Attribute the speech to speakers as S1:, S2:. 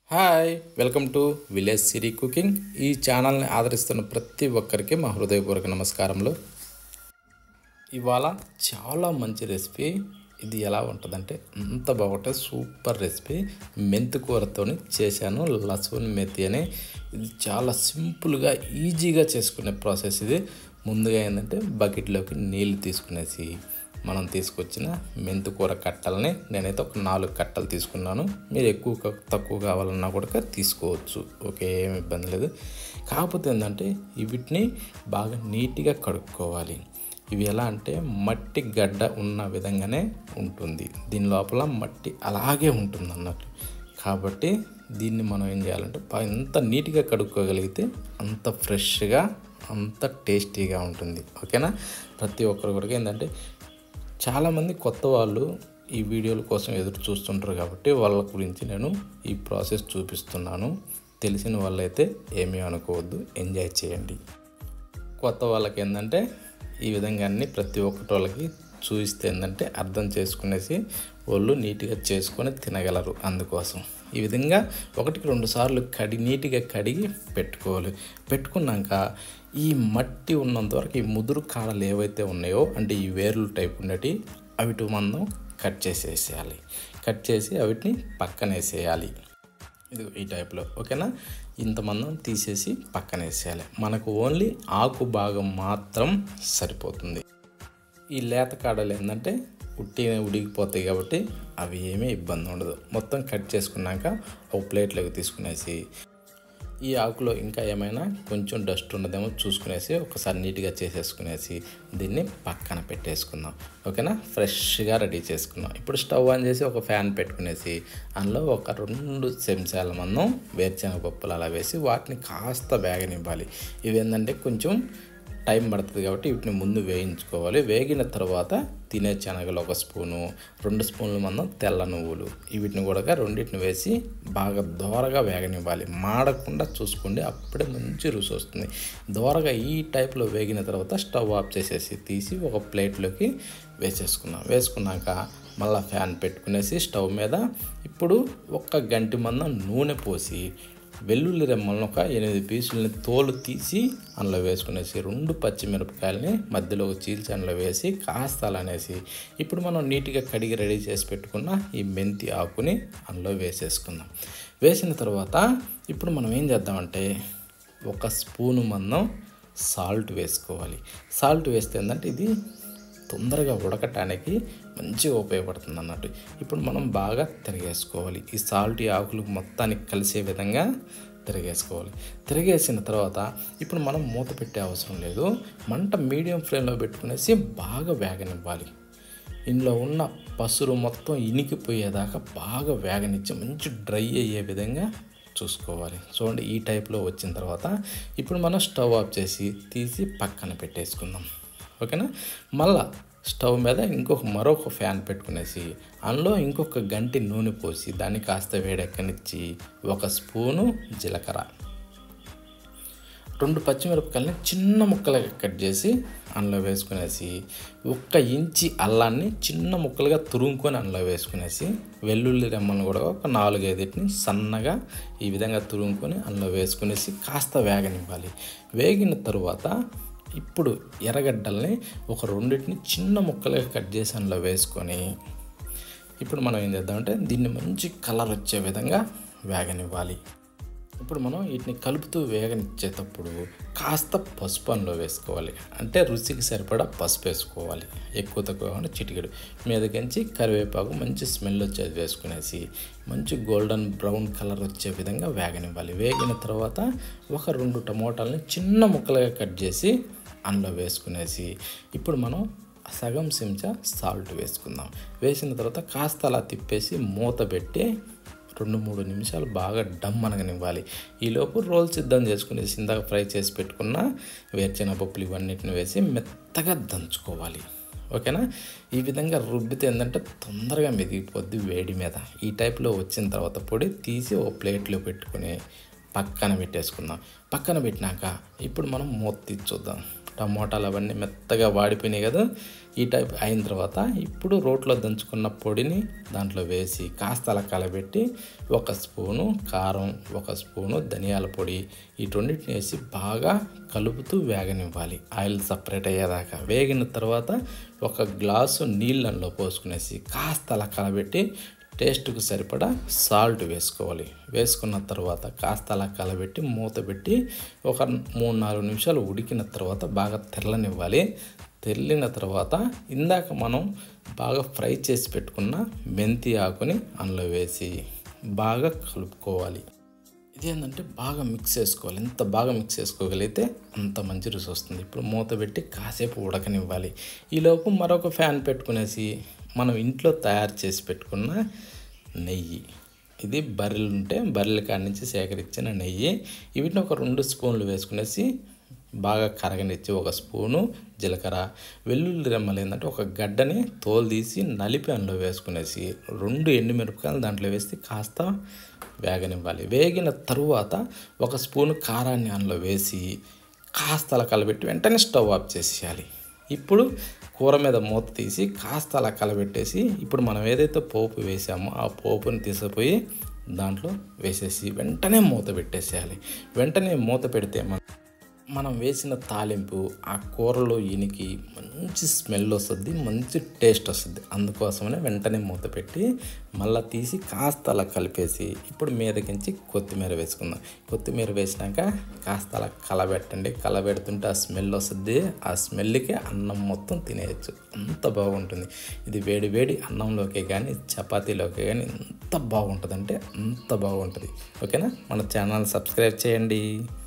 S1: hi welcome to village Siri cooking ఈ ఛానల్ని ఆదరిస్తున్న ప్రతి ఒక్కరికి మా హృదయపూర్వక నమస్కారములు ఇవాళ చాలా మంచి రెసిపీ ఇది ఎలా ఉంటుందంటే అంత బాగుంటుంది సూపర్ రెసిపీ మెంతి కూరతో చేశాను లసూన్ మెతి అని ఇది చాలా సింపుల్గా ఈజీగా చేసుకునే ప్రాసెస్ ఇది ముందుగా ఏంటంటే బకెట్లోకి నీళ్ళు తీసుకునేసి మనం తీసుకొచ్చిన మెంతి కూర కట్టల్ని నేనైతే ఒక నాలుగు కట్టలు తీసుకున్నాను మీరు ఎక్కువ క- తక్కువ కావాలన్నా కూడా తీసుకోవచ్చు ఓకే ఏమి ఇబ్బంది లేదు కాకపోతే ఏంటంటే వీటిని బాగా నీట్గా కడుక్కోవాలి ఇవి ఎలా అంటే మట్టి గడ్డ ఉన్న విధంగానే ఉంటుంది దీని లోపల మట్టి అలాగే ఉంటుంది అన్నట్టు కాబట్టి దీన్ని మనం ఏం చేయాలంటే బా- ఎంత నీట్గా కడుక్కోగలిగితే అంత ఫ్రెష్గా అంత టేస్టీగా ఉంటుంది ఓకేనా ప్రతి ఒక్కరు కూడా ఏంటంటే చాలామంది కొత్త వాళ్ళు ఈ వీడియోల కోసం ఎదురు చూస్తుంటారు కాబట్టి వాళ్ళ గురించి నేను ఈ ప్రాసెస్ చూపిస్తున్నాను తెలిసిన వాళ్ళైతే ఏమీ అనుకోవద్దు ఎంజాయ్ చేయండి కొత్త వాళ్ళకి ఏంటంటే ఈ విధంగా అన్ని ప్రతి ఒక్కటి వాళ్ళకి చూపిస్తే ఏంటంటే అర్థం చేసుకునేసి వాళ్ళు నీట్గా చేసుకొని తినగలరు అందుకోసం ఈ విధంగా ఒకటికి రెండు సార్లు కడి నీట్గా కడిగి పెట్టుకోవాలి పెట్టుకున్నాక ఈ మట్టి ఉన్నంత వరకు ఈ ముదురు కాడలు ఏవైతే ఉన్నాయో అంటే ఈ వేర్లు టైప్ ఉన్నటి అవిటి మనం కట్ చేసేసేయాలి కట్ చేసి అవిటిని పక్కన వేసేయాలి ఇది ఈ టైప్లో ఓకేనా ఇంత మందం తీసేసి పక్కన వేసేయాలి మనకు ఓన్లీ ఆకు భాగం మాత్రం సరిపోతుంది ఈ లేత కాడలు ఏంటంటే ఉట్టిగా ఉడికిపోతాయి కాబట్టి అవి ఏమీ ఇబ్బంది ఉండదు మొత్తం కట్ చేసుకున్నాక ఒక ప్లేట్లోకి తీసుకునేసి ఈ ఆకులో ఇంకా ఏమైనా కొంచెం డస్ట్ ఉన్నదేమో చూసుకునేసి ఒకసారి నీట్గా చేసేసుకునేసి దీన్ని పక్కన పెట్టేసుకుందాం ఓకేనా ఫ్రెష్గా రెడీ చేసుకుందాం ఇప్పుడు స్టవ్ ఆన్ చేసి ఒక ఫ్యాన్ పెట్టుకునేసి అందులో ఒక రెండు చెంచాల మందం వేరుశనగ పప్పులు అలా వేసి వాటిని కాస్త వేగనివ్వాలి ఇవి ఏంటంటే కొంచెం టైం పడుతుంది కాబట్టి వీటిని ముందు వేయించుకోవాలి వేగిన తర్వాత తినే శనగలు ఒక స్పూను రెండు స్పూన్ల మందం తెల్ల నువ్వులు వీటిని కూడా రెండింటిని వేసి బాగా దోరగా వేగనివ్వాలి మాడకుండా చూసుకోండి అప్పుడే మంచి రుచి వస్తుంది దోరగా ఈ టైప్లో వేగిన తర్వాత స్టవ్ ఆఫ్ చేసేసి తీసి ఒక ప్లేట్లోకి వేసేసుకున్నాం వేసుకున్నాక మళ్ళీ ఫ్యాన్ పెట్టుకునేసి స్టవ్ మీద ఇప్పుడు ఒక్క గంటి మందం నూనె పోసి వెల్లుల్లి రెమ్మలను ఒక ఎనిమిది పీసులని తోలు తీసి అందులో వేసుకునేసి రెండు పచ్చిమిరపకాయలని మధ్యలో ఒక చీల్చి అందులో వేసి కాస్త అలా అనేసి ఇప్పుడు మనం నీట్గా కడిగి రెడీ చేసి పెట్టుకున్న ఈ మెంతి ఆకుని అందులో వేసేసుకుందాం వేసిన తర్వాత ఇప్పుడు మనం ఏం చేద్దామంటే ఒక స్పూను మందం సాల్ట్ వేసుకోవాలి సాల్ట్ వేస్తే ఏంటంటే ఇది తొందరగా ఉడకటానికి మంచిగా ఉపయోగపడుతుంది అన్నట్టు ఇప్పుడు మనం బాగా తిరిగేసుకోవాలి ఈ సాల్ట్ ఈ ఆకులు మొత్తానికి కలిసే విధంగా తిరిగేసుకోవాలి తిరిగేసిన తర్వాత ఇప్పుడు మనం మూత పెట్టే అవసరం లేదు మంట మీడియం ఫ్లేమ్లో పెట్టుకునేసి బాగా వేగనివ్వాలి ఇందులో ఉన్న పసురు మొత్తం ఇనికిపోయేదాకా బాగా వేగనిచ్చి మంచి డ్రై అయ్యే విధంగా చూసుకోవాలి చూడండి ఈ టైప్లో వచ్చిన తర్వాత ఇప్పుడు మనం స్టవ్ ఆఫ్ చేసి తీసి పక్కన పెట్టేసుకుందాం ఓకేనా మళ్ళా స్టవ్ మీద ఇంకొక మరొక ఫ్యాన్ పెట్టుకునేసి అందులో ఇంకొక గంటి నూనె పోసి దాన్ని కాస్త వేడెక్కనిచ్చి ఒక స్పూను జీలకర్ర రెండు పచ్చిమిరపకాయలని చిన్న ముక్కలుగా కట్ చేసి అందులో వేసుకునేసి ఒక్క ఇంచి అల్లాన్ని చిన్న ముక్కలుగా తురుముకొని అందులో వేసుకునేసి వెల్లుల్లి రెమ్మలను కూడా ఒక నాలుగైదుటిని సన్నగా ఈ విధంగా తురుముకొని అందులో వేసుకునేసి కాస్త వేగనివ్వాలి వేగిన తరువాత ఇప్పుడు ఎర్రగడ్డల్ని ఒక రెండింటిని చిన్న ముక్కలుగా కట్ చేసి అందులో వేసుకొని ఇప్పుడు మనం ఏం చేద్దామంటే దీన్ని మంచి కలర్ వచ్చే విధంగా వేగనివ్వాలి ఇప్పుడు మనం వీటిని కలుపుతూ వేగనిచ్చేటప్పుడు కాస్త పసుపు అందులో వేసుకోవాలి అంటే రుచికి సరిపడా పసుపు వేసుకోవాలి ఎక్కువ తక్కువ అంటే చిటికెడు మీదకించి కరివేపాకు మంచి స్మెల్ వచ్చేది వేసుకునేసి మంచి గోల్డెన్ బ్రౌన్ కలర్ వచ్చే విధంగా వేగనివ్వాలి వేగిన తర్వాత ఒక రెండు టమోటాలని చిన్న ముక్కలుగా కట్ చేసి అందులో వేసుకునేసి ఇప్పుడు మనం సగం చెంచా సాల్ట్ వేసుకుందాం వేసిన తర్వాత కాస్త అలా తిప్పేసి మూత పెట్టి రెండు మూడు నిమిషాలు బాగా డమ్ అనగనివ్వాలి ఈలోపు రోల్ సిద్ధం చేసుకునేసి ఇందాక ఫ్రై చేసి పెట్టుకున్న వేరుచెన పప్పులు ఇవన్నిటిని వేసి మెత్తగా దంచుకోవాలి ఓకేనా ఈ విధంగా రుబ్బితే ఏంటంటే తొందరగా మెదిగిపోద్ది వేడి మీద ఈ టైప్లో వచ్చిన తర్వాత పొడి తీసి ఓ ప్లేట్లో పెట్టుకుని పక్కన పెట్టేసుకుందాం పక్కన పెట్టినాక ఇప్పుడు మనం మూత తీసి చూద్దాం టమోటాలు అవన్నీ మెత్తగా వాడిపోయినాయి కదా ఈ టైప్ అయిన తర్వాత ఇప్పుడు రోట్లో దంచుకున్న పొడిని దాంట్లో వేసి కాస్త అలా కలబెట్టి ఒక స్పూను కారం ఒక స్పూను ధనియాల పొడి ఈ రెండింటిని వేసి బాగా కలుపుతూ వేగనివ్వాలి ఆయిల్ సపరేట్ అయ్యేదాకా వేగిన తర్వాత ఒక గ్లాసు నీళ్ళల్లో పోసుకునేసి కాస్త అలా కలబెట్టి టేస్ట్కు సరిపడా సాల్ట్ వేసుకోవాలి వేసుకున్న తర్వాత కాస్త అలా కలబెట్టి మూత పెట్టి ఒక మూడు నాలుగు నిమిషాలు ఉడికిన తర్వాత బాగా తెల్లనివ్వాలి తెల్లిన తర్వాత ఇందాక మనం బాగా ఫ్రై చేసి పెట్టుకున్న మెంతి ఆకుని అందులో వేసి బాగా కలుపుకోవాలి ఇదేంటంటే బాగా మిక్స్ చేసుకోవాలి ఎంత బాగా మిక్స్ చేసుకోగలిగితే అంత మంచి రుచి వస్తుంది ఇప్పుడు మూత పెట్టి కాసేపు ఉడకనివ్వాలి ఈలోపు మరొక ఫ్యాన్ పెట్టుకునేసి మనం ఇంట్లో తయారు చేసి పెట్టుకున్న నెయ్యి ఇది బర్రెలు ఉంటే బర్రెల కాడి నుంచి సేకరించిన నెయ్యి వీటిని ఒక రెండు స్పూన్లు వేసుకునేసి బాగా కరగనిచ్చి ఒక స్పూను జీలకర్ర వెల్లుల్లి రెమ్మలు ఏంటంటే ఒక గడ్డని తోలు తీసి నలిపి అందులో వేసుకునేసి రెండు ఎండుమిరపకాయలు దాంట్లో వేసి కాస్త వేగనివ్వాలి వేగిన తరువాత ఒక స్పూను కారాన్ని అందులో వేసి కాస్త అలా కలబెట్టి వెంటనే స్టవ్ ఆఫ్ చేసేయాలి ఇప్పుడు కూర మీద మూత తీసి కాస్త అలా కలబెట్టేసి ఇప్పుడు మనం ఏదైతే పోపు వేసామో ఆ పోపుని తీసుకుపోయి దాంట్లో వేసేసి వెంటనే మూత పెట్టేసేయాలి వెంటనే మూత పెడితే మనం మనం వేసిన తాలింపు ఆ కూరలో ఈనికి మంచి స్మెల్ వస్తుంది మంచి టేస్ట్ వస్తుంది అందుకోసమనే వెంటనే మూత పెట్టి మళ్ళీ తీసి కాస్త అలా కలిపేసి ఇప్పుడు మీదకించి కొత్తిమీర వేసుకుందాం కొత్తిమీర వేసినాక కాస్త అలా కలబెట్టండి కలబెడుతుంటే ఆ స్మెల్ వస్తుంది ఆ స్మెల్కి అన్నం మొత్తం తినేయచ్చు అంత బాగుంటుంది ఇది వేడి వేడి అన్నంలోకే కానీ చపాతీలోకే కానీ ఎంత బాగుంటుంది అంటే అంత బాగుంటుంది ఓకేనా మన ఛానల్ సబ్స్క్రైబ్ చేయండి